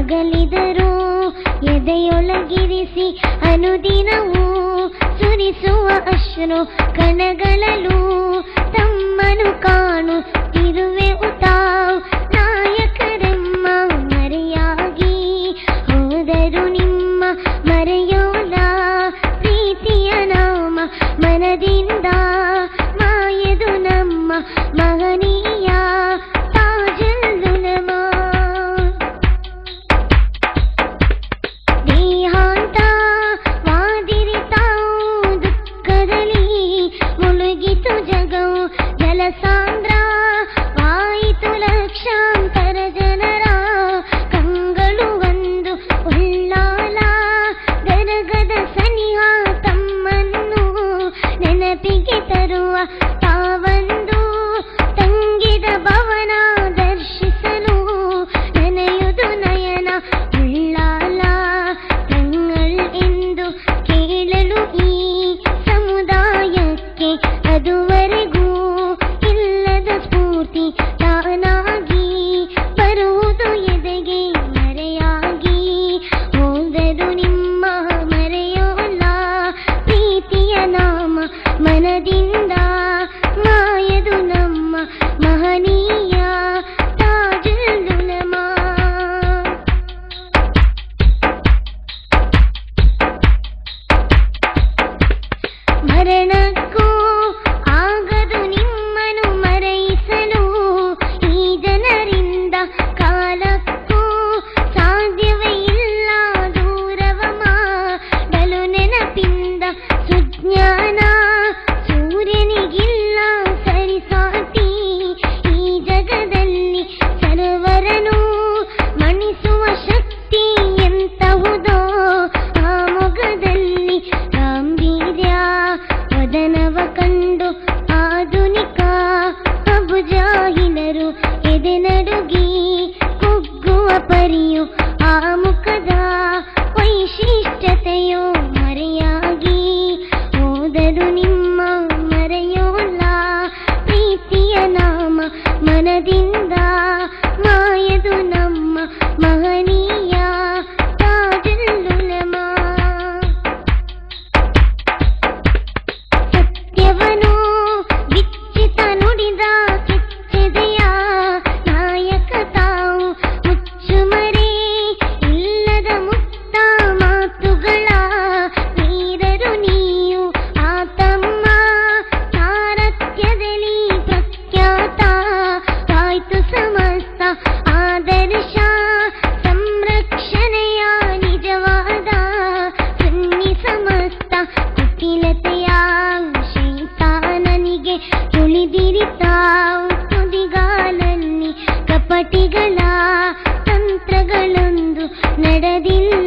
ಅಗಲಿದರು ಎದೆಯೊಳಗಿರಿಸಿ ಅನುದಿನವೂ ಸುರಿಸುವ ಅಶ್ರು ಕಣಗಳಲು ತಮ್ಮನು ಕಾಣುತ್ತಿರುವೆ ತಾವು ನಾಯಕರೆಮ್ಮ ಮರೆಯಾಗಿ ಹೋದರು ನಿಮ್ಮ ಮರೆಯೋಲ ಪ್ರೀತಿಯ ನಾಮ ಮನದಿಂದ ಮಾಯದು ನಮ್ಮ ಮಹನೀಯ ತಾಜಲ್ಲುಲಮ ದೇಹಾಂತ ವಾದಿರಿ ತಾವು ದುಃಖದಲ್ಲಿ ಮುಳುಗಿತು ಜಗವು ಜಲಸಾಂದ್ರ ವಾಯಿತು ಲಕ್ಷಾಂತರ ಜನರ ಕಂಗಳು ಒಂದು ಉಳ್ಳಾಲ ಗರಗದ ಸನಿಹ ತಮ್ಮನ್ನು ನೆನಪಿಗೆ ತರುವ ತಾವಂದು ತಂಗಿದ ಭವನ ದರ್ಶಿಸಲು ನೆನೆಯುದು ನಯನ ಉಳ್ಳಾಲ ತಂಗಳ್ ಎಂದು ಕೇಳಲು ಈ ಸಮುದಾಯಕ್ಕೆ ಅದುವರೆಗೂ ಇಲ್ಲದ ಸ್ಫೂರ್ತಿ ತಾನಾಗಿ ಬರುವುದು ಎದೆಗೆ ಮರೆಯಾಗಿ ಹೋದರು ನಿಮ್ಮ ಮರೆಯೋಲ್ಲ ಪ್ರೀತಿಯ ನಾಮ ಮನದಿಂದ ಮಾಯದು ನಮ್ಮ ಮಹನೀಯ ತಾಜುಲುಲಮ ಮರಣಕ್ಕೂ ಆಗದು ನಿಮ್ಮನು ಮರೆಯಿಸಲು ಈ ಜನರಿಂದ ಕಾಲಕ್ಕೂ ಸಾಧ್ಯವೇ ಇಲ್ಲ ದೂರವ ಮಾಡಲು ನೆನಪಿಂದ ಸುಜ್ಞಾನ ಸೂರ್ಯನಿಗಿಲ್ಲ ಸರಿಸಾಟಿ ಈ ಜಗದಲ್ಲಿ ಸರ್ವರನು ಮಣಿಸುವ ಶಕ್ತಿ ಎಂತಹುದೋ ಆ ಮೊಗದಲ್ಲಿ ಗಾಂಭೀರ್ಯ ವದನವ ಕಂಡು ಆಧುನಿಕ ಅಬುಜಾಹಿಲರು ಎದೆ ನಡುಗಿ ಕುಗ್ಗುವ ಪರಿಯು ಆ ಮುಖದ ವೈಶಿಷ್ಟ್ಯತೆಯೋ ಮರೆಯಾಗಿ ಹೋದರು ನಿಮ್ಮ ಮರೆಯೋಲ್ಲ ಪ್ರೀತಿಯ ನಾಮ ಮನದಿಂದ ಮಾಯದು ನಮ್ಮ ಮಹನೀಯ ತಾಜುಲ್ಲುಲಮ ಸತ್ಯವನು ವಿಚ್ಚಿತ ನುಡಿದ ಕೆಚ್ಚೆದೆಯ ನಾಯಕ ತಾವು ಮುಚ್ಚುಮರೆ ಇಲ್ಲದ ಮುಕ್ತ ಮಾತುಗಳ ವೀರರು ನೀವು ಆ ತಮ್ಮ ಸಾರಥ್ಯದಲ್ಲಿ ಪ್ರಖ್ಯಾತ ಆಯ್ತು ಸಮಸ್ತ ಆದರ್ಶ ಸಂರಕ್ಷಣೆಯ ನಿಜವಾದ ಸುನ್ನಿ ಸಮಸ್ತ ಕುಟಿಲತೆಯ ಶೈತಾನನಿಗೆ ತುಳಿದಿರಿ ತಾವು ತುದಿಗಾಲಲ್ಲಿ ಕಪಟಿಗಳ ತಂತ್ರಗಳೊಂದು ನಡೆದಿಲ್ಲ